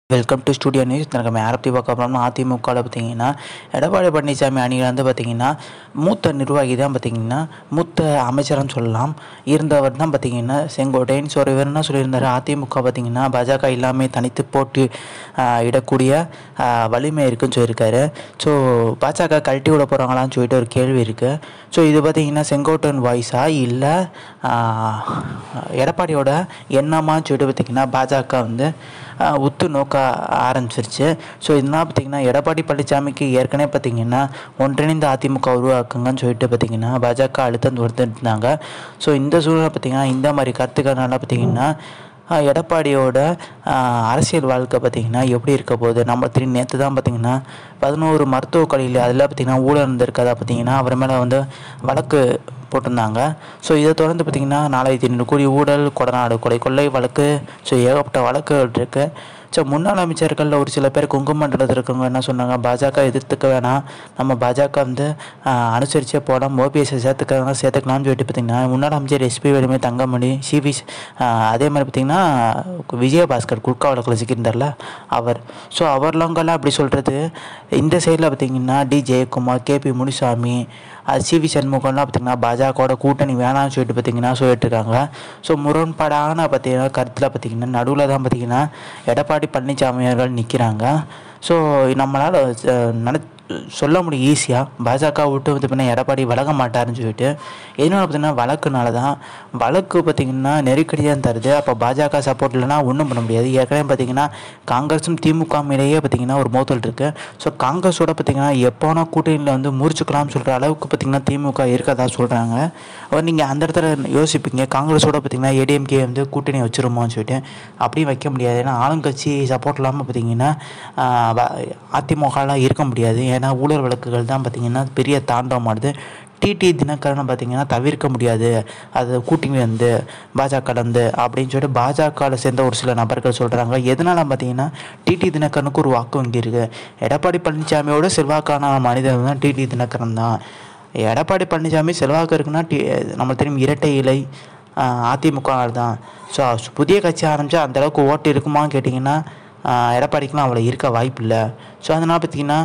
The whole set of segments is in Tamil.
வெல்கம் டு ஸ்டுடியோ நியூஸ் நம்ம யாரை பற்றி பார்க்க போகிறோம்னா அதிமுகவில் பார்த்தீங்கன்னா எடப்பாடி பழனிசாமி அணியில் வந்து பார்த்தீங்கன்னா மூத்த நிர்வாகி தான் பார்த்தீங்கன்னா மூத்த அமைச்சர்னு சொல்லலாம் இருந்தவர் தான் பார்த்தீங்கன்னா செங்கோட்டையன் ஸோ இவர் என்ன சொல்லியிருந்தாரு அதிமுக பார்த்தீங்கன்னா பாஜக எல்லாமே தனித்து போட்டு ஆஹ், இடக்கூடிய ஆஹ், வலிமை இருக்குன்னு சொல்லியிருக்காரு ஸோ பாஜக கழட்டி விட போகிறாங்களான்னு சொல்லிட்டு ஒரு கேள்வி இருக்குது ஸோ இது பார்த்தீங்கன்னா செங்கோட்டையன் வாய்ஸா இல்லை எடப்பாடியோட எண்ணமான்னு சொல்லிட்டு பார்த்தீங்கன்னா பாஜக வந்து ஆஹ், உத்து நோக்க ஆரம்பிச்சிருச்சு ஸோ இதனால் பார்த்தீங்கன்னா எடப்பாடி பழனிசாமிக்கு ஏற்கனவே பார்த்தீங்கன்னா ஒன்றிணைந்த அதிமுக உருவாக்குங்கன்னு சொல்லிட்டு பார்த்தீங்கன்னா பாஜக அழுத்தம் கொடுத்துட்டு இருந்தாங்க ஸோ இந்த சூழ்நிலை பார்த்தீங்கன்னா இந்த மாதிரி கருத்துக்கள்னால பார்த்தீங்கன்னா ஆஹ், எடப்பாடியோட ஆஹ், அரசியல் வாழ்க்கை பார்த்தீங்கன்னா எப்படி இருக்க போகுது நம்ம திரும்பி நேற்று தான் பார்த்தீங்கன்னா பதினோரு மருத்துவக் கல்லூரியில் அதில் பார்த்தீங்கன்னா ஊழல் இருந்திருக்கதா பார்த்தீங்கன்னா அவர் மேலே வந்து வழக்கு போட்டிருந்தாங்க ஸோ இதை தொடர்ந்து பார்த்தீங்கன்னா நாலாயிரத்தி ஐநூறு கோடி ஊழல் கொடநாடு கொலை கொள்ளை வழக்கு ஸோ ஏகப்பட்ட வழக்குகள் இருக்குது ஸோ முன்னாள் அமைச்சர்களில் ஒரு சில பேர் குங்குமண்டலத்தில் இருக்கவங்க என்ன சொன்னாங்க பாஜக எதிர்த்துக்க வேணாம் நம்ம பாஜக வந்து ஆஹ், அனுசரிச்சே போகலாம் ஓபிஎஸ்ஸை சேர்த்துக்கிறவங்க சேர்த்துக்கலாம்னு சொல்லிட்டு பார்த்தீங்கன்னா முன்னாள் அமைச்சர் எஸ்பி வேலுமே தங்கமணி சிபி அதே மாதிரி பார்த்தீங்கன்னா விஜயபாஸ்கர் குட்கா வழக்கில் சிக்கியிருந்தார்ல அவர் ஸோ அவர்லாங்கெல்லாம் அப்படி சொல்கிறது இந்த சைடில் பார்த்தீங்கன்னா டி ஜெயக்குமார் கேபி முனிசாமி அது சிவி சண்முகம்லாம் பார்த்தீங்கன்னா பாஜகவோட கூட்டணி வேணாம்னு சொல்லிட்டு பார்த்தீங்கன்னா சொல்லிட்டு இருக்காங்க ஸோ முரண்பாடான பார்த்தீங்கன்னா கருத்தில் பார்த்தீங்கன்னா நடுவில் தான் பார்த்தீங்கன்னா எடப்பாடி பழனிசாமி அவர்கள் நிற்கிறாங்க ஸோ நம்மளால் நட சொல்ல முடியும் ஈஸியாக பாஜக விட்டு வந்து பார்த்தீங்கன்னா எடப்பாடி விலக மாட்டாருன்னு சொல்லிட்டு எதனால பார்த்தீங்கன்னா வழக்குனால தான் வழக்கு பார்த்தீங்கன்னா நெருக்கடியாக தருது அப்போ பாஜக சப்போர்ட் இல்லைன்னா ஒன்றும் பண்ண முடியாது ஏற்கனவே பார்த்தீங்கன்னா காங்கிரஸும் திமுக மேலேயே பார்த்தீங்கன்னா ஒரு மோதல் இருக்குது ஸோ காங்கிரஸோட பார்த்தீங்கன்னா எப்போனா கூட்டணியில் வந்து முறிச்சுக்கலாம்னு சொல்கிற அளவுக்கு பார்த்தீங்கன்னா திமுக இருக்கதா சொல்கிறாங்க அவர் நீங்கள் அந்த இடத்துல யோசிப்பீங்க காங்கிரஸோட பார்த்தீங்கன்னா ஏடிஎம்கே வந்து கூட்டணி வச்சிருமோன்னு சொல்லிட்டு அப்படியும் வைக்க முடியாது ஏன்னா ஆளுங்கட்சி சப்போர்ட் இல்லாமல் பார்த்தீங்கன்னா ஆஹ், வ- அதிமுகலாம் இருக்க முடியாது ஏன்னா ஊழல் வழக்குகள் தான் பார்த்தீங்கன்னா பெரிய தாண்டவமானது டிடி தினகரனை பார்த்தீங்கன்னா தவிர்க்க முடியாது அது கூட்டணி வந்து பாஜக வந்து அப்படின்னு சொல்லிட்டு பாஜகவில் சேர்ந்த ஒரு சில நபர்கள் சொல்கிறாங்க எதனால பார்த்தீங்கன்னா டிடி தினகரனுக்கு ஒரு வாக்கு வங்கி இருக்குது எடப்பாடி பழனிசாமியோட செல்வாக்கான மனிதன் தான் டிடி தினகரன் தான் எடப்பாடி பழனிசாமி செல்வாக்கு இருக்குன்னா டி நம்ம தெரியும் இரட்டை இலை ஆஹ், அதிமுக தான் ஸோ புதிய கட்சி ஆரம்பித்தா அந்தளவுக்கு ஓட்டு இருக்குமான்னு கேட்டிங்கன்னா ஆஹ், எடப்பாடிக்கெலாம் அவ்வளோ இருக்க வாய்ப்பு இல்லை ஸோ அதனால் பார்த்தீங்கன்னா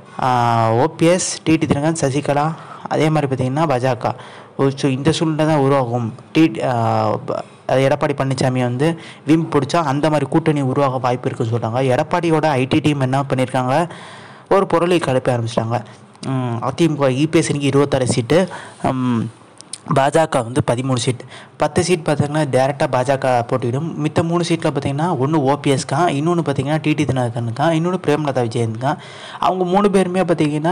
ஓபிஎஸ் டிடி தினகரன் சசிகலா அதே மாதிரி பார்த்தீங்கன்னா பாஜக ஸோ இந்த சூழ்நிலை தான் உருவாகும் டி அது எடப்பாடி பழனிசாமி வந்து விம் பிடிச்சா அந்த மாதிரி கூட்டணி உருவாக வாய்ப்பு இருக்குன்னு சொல்கிறாங்க எடப்பாடியோட ஐடி டீம் என்ன பண்ணியிருக்காங்க ஒரு பொருளை கலப்ப ஆரம்பிச்சிட்டாங்க அதிமுக இபிஎஸ் அணிக்கு இருபத்தாறு சீட்டு ம், பாஜக வந்து பதிமூணு சீட் பத்து சீட் பார்த்தீங்கன்னா டேரெக்டாக பாஜக போட்டியிடும் மித்த மூணு சீட்டில் பார்த்தீங்கன்னா ஒன்று ஓபிஎஸ்க்கான் இன்னொன்று பார்த்தீங்கன்னா டிடி தினகரனுக்கான் இன்னொன்று பிரேமலதா விஜயனுக்கான் அவங்க மூணு பேருமே பார்த்தீங்கன்னா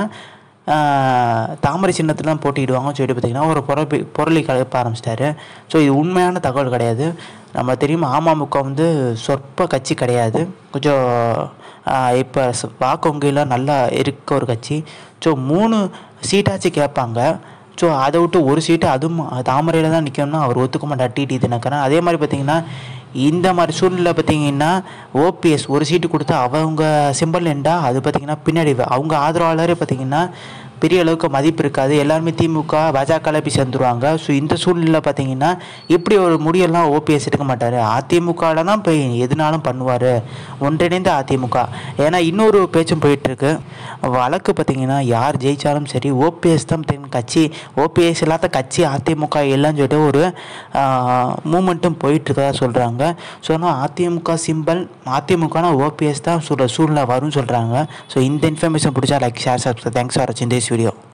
ஆஹ், தாமரை சின்னத்தில் தான் போட்டியிடுவாங்கன்னு சொல்லிட்டு பார்த்தீங்கன்னா ஒரு பொருளை பொருளை கலப்ப ஆரம்பிச்சிட்டாரு ஸோ இது உண்மையான தகவல் கிடையாது நம்ம தெரியும் அமமுக வந்து சொற்ப கட்சி கிடையாது கொஞ்சம் இப்போ வாக்கு வங்கியில் நல்லா இருக்க ஒரு கட்சி ஸோ மூணு சீட்டாச்சும் கேட்பாங்க ஸோ அதை விட்டு ஒரு சீட்டு அதுவும் தாமரையில் தான் நிற்கணும்னா அவர் ஒத்துக்க மாட்டார் டிடி தினகரன் அதே மாதிரி பார்த்தீங்கன்னா இந்த மாதிரி சூழ்நிலை பார்த்தீங்கன்னா ஓபிஎஸ் ஒரு சீட்டு கொடுத்தா அவங்க சிம்பிள் என்றா அது பார்த்தீங்கன்னா பின்னாடி அவங்க ஆதரவாளரே பார்த்தீங்கன்னா பெரிய அளவுக்கு மதிப்பு இருக்காது எல்லாருமே திமுக பாஜகவில் போய் சேர்ந்துருவாங்க ஸோ இந்த சூழ்நிலை பார்த்தீங்கன்னா இப்படி ஒரு முடியெல்லாம் ஓபிஎஸ் எடுக்க மாட்டார் அதிமுகவில் தான் போய் எதுனாலும் பண்ணுவார் ஒன்றிணைந்த அதிமுக ஏன்னா இன்னொரு பேச்சும் போயிட்டுருக்கு வழக்கு பார்த்தீங்கன்னா யார் ஜெயித்தாலும் சரி ஓபிஎஸ் தான் தென் கட்சி ஓபிஎஸ் இல்லாத கட்சி அதிமுக இல்லைன்னு சொல்லிட்டு ஒரு மூமெண்ட்டும் போயிட்டுருக்கதா சொல்கிறாங்க ஸோ ஆனால் அதிமுக சிம்பிள் அதிமுகனா ஓபிஎஸ் தான் சொல்கிற சூழ்நிலை வரும்னு சொல்கிறாங்க ஸோ இந்த இன்ஃபர்மேஷன் பிடிச்சா like share subscribe thanks for வாட்சிங் திஸ் வீடியோ